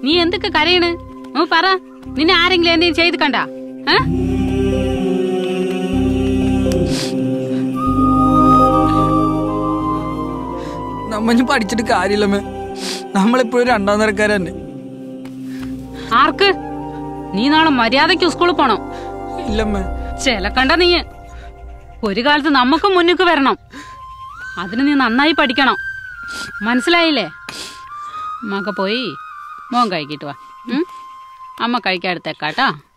നീ എന്തൊക്കെ കരയണ് ഓ പറ നിന്നെ ആരെങ്കിലും എന്തെങ്കിലും ചെയ്ത് കണ്ട നമ്മ ഇനി പഠിച്ചിട്ട് കാര്യമില്ലമ്മേ നമ്മളെപ്പോഴും രണ്ടാം നിരക്കാര് തന്നെ ആർക്ക് നീ നാളെ മര്യാദയ്ക്ക് സ്കൂളിൽ പോണം ഇല്ലമ്മേ ചില കണ്ട നീ ഒരു കാലത്ത് നമുക്ക് മുന്നിക്ക് വരണം അതിന് നീ നന്നായി പഠിക്കണം മനസ്സിലായില്ലേ മക പോയി മോൻ കഴിക്കിട്ട് വാ ഉം? അമ്മ കഴിക്കാടുത്തേക്കാട്ടാ